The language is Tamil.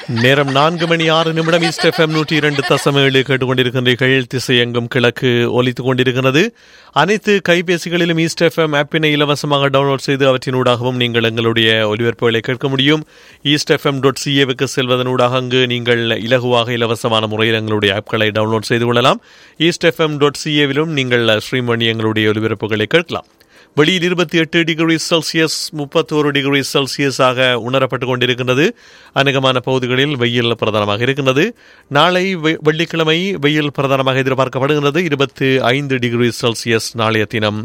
நேரம் நான்கு மணி ஆறு நிமிடம் ஈஸ்ட் எஃப்எம் நூற்றி இரண்டு தசம ஏழு கேட்டுக்கொண்டிருக்கின்றீர்கள் திசையெங்கும் கிழக்கு ஒலித்துக் கொண்டிருக்கிறது அனைத்து கைபேசிகளிலும் ஈஸ்ட் எஃப்எம் ஆப்பினை இலவசமாக டவுன்லோட் செய்து அவற்றினூடாகவும் நீங்கள் எங்களுடைய ஒலிபரப்புகளை கேட்க முடியும் ஈஸ்ட் எஃப்எம் டாட் சிஏவுக்கு செல்வதனூடாக அங்கு நீங்கள் இலகுவாக இலவசமான முறையில் எங்களுடைய ஆப்களை டவுன்லோட் செய்து கொள்ளலாம் ஈஸ்ட் எஃப்எம் டாட் சிஏவிலும் நீங்கள் ஸ்ட்ரீம் பண்ணி எங்களுடைய ஒலிபரப்புகளை கேட்கலாம் வெளியில் இருபத்தி எட்டு டிகிரி செல்சியஸ் முப்பத்தோரு டிகிரி செல்சியஸாக உணரப்பட்டு கொண்டிருக்கின்றது அநேகமான பகுதிகளில் வெயில் பிரதானமாக இருக்கின்றது நாளை வெ- வெள்ளிக்கிழமை வெயில் பிரதானமாக எதிர்பார்க்கப்படுகின்றது இருபத்தி ஐந்து டிகிரி செல்சியஸ் நாளைய தினம்